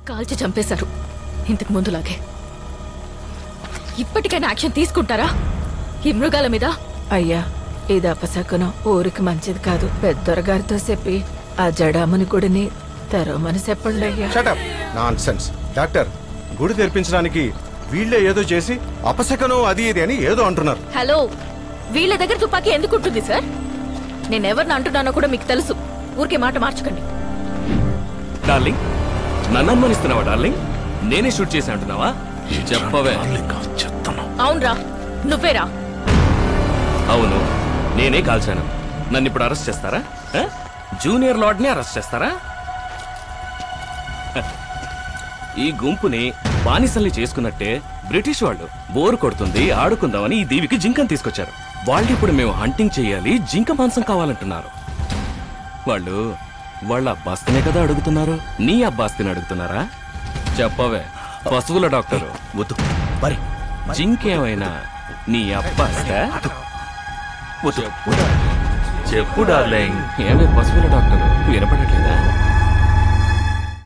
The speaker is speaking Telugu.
కాల్చి చంపేశారు ఇంతకు ముందులాగే ఇప్పటికైనా యాక్షన్ తీసుకుంటారా ఈ మృగాల మీద అయ్యా ఇది అపశకునం ఊరికి మంచిది కాదు పెద్దొరగారితో చెప్పి ఆ జడామని గుడిని తెరవమని చెప్పండి అయ్యా షటప్ నాన్ సెన్స్ డాక్టర్ గుడి తెరిపించడానికి వీళ్ళే ఏదో చేసి అపశకనం అది ఇది అని ఏదో అంటున్నారు హలో వీళ్ళ దగ్గర తుపాకీ ఎందుకు ఉంటుంది సార్ నేను ఎవరిని అంటున్నానో కూడా మీకు తెలుసు ఊరికే మాట మార్చకండి డార్లింగ్ నన్ను అనుమానిస్తున్నావా డార్లింగ్ నేనే షూట్ చేసి అంటున్నావా చెప్పవే అవునరా నువ్వేరా అవును నేనే కాల్చాను నన్ను ఇప్పుడు అరెస్ట్ చేస్తారా ఆ? జూనియర్ లార్డ్ని అరెస్ట్ చేస్తారా హ. ఈ గుంపుని బానిసల్ని చేసుకున్నట్టే బ్రిటిష్ వాళ్ళు బోరు కొడుతుంది ఆడుకుందామని ఈ దీవికి జింకను తీసుకొచ్చారు వాళ్ళు ఇప్పుడు మేము హంటింగ్ చేయాలి జింక మాంసం కావాలంటున్నారు వాళ్ళు వాళ్ళ అబ్బాస్తినే కదా అడుగుతున్నారు నీ అబ్బాస్తిని అడుగుతున్నారా చెప్పవే పశువుల డాక్టరు వద్దు మరి జింకేమైనా నీ అబ్బాస్తా వద్దు చెప్పు డార్లింగ్ ఏమే పశువుల డాక్టర్ వినపడట్లేదా